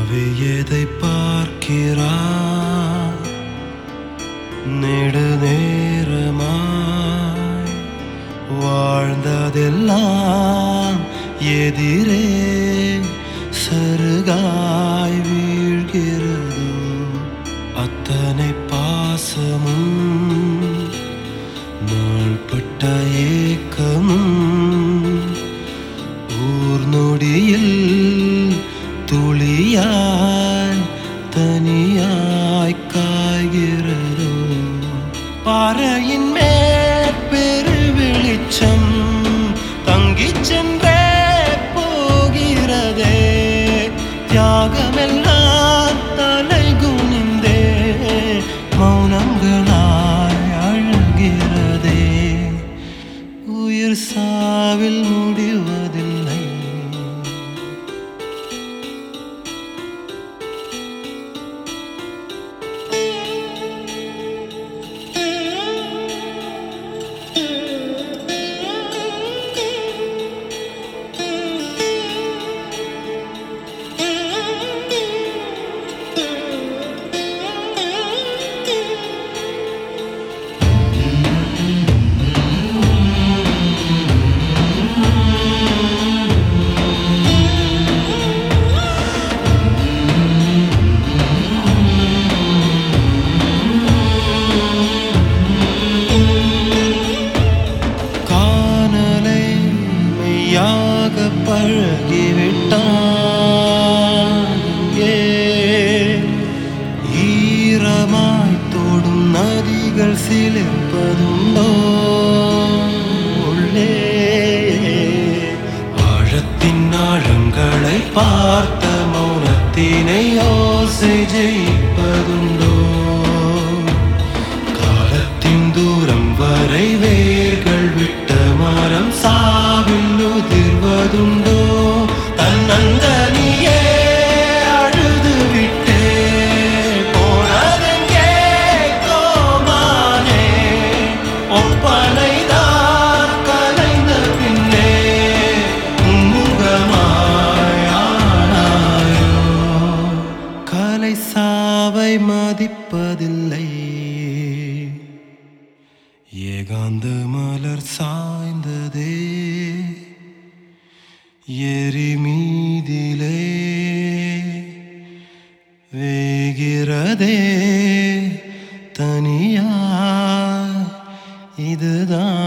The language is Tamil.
செவ்வி எதை பார்க்கிறாய் நெடுநேரமாய் வாழ்ந்ததெல்லாம் எதிரே சருகாய் வீழ்கிறது அத்தனை பாசமும் நாள்பட்ட ஏக்கமும் ஊர் நொடியில் துளியாய் தனியாய் காய்கிறதோ பாறையின் மேற்பெரு வெளிச்சம் தங்கிச் சென்றே போகிறதே தியாகமெல்லாம் தலை குனிந்தே மௌனங்களாய் அழுகிறதே உயிர் சாவில் முடிவதில்லை காணலை மெய்யாக பழகிவிட்டான் இங்கே. ஈரமாய் தோடும் நதிகள் சிலிர்ப்பதுண்டோ உள்ளே ஆழத்தின் ஆழங்களை பார்த்த மௌனத்தினை யோசை ஜெயிப்பதுண்டோ காலத்தின் தூரம் வரை வேர்கள் விட்ட மரம் சாவில் உதிர்வதுண்டோ தன்னந்தனியே அழுது விட்டே போனதெங்கே கோமானே ஒப்பனைதான் கலைந்த பின்னே முகமாயானாயோ கலை சாவை மதிப்பதில்லை ஏகாந்த மலர் சாய்ந்ததே எரி மீதிலே வேகிறதே தனியா இதுதான்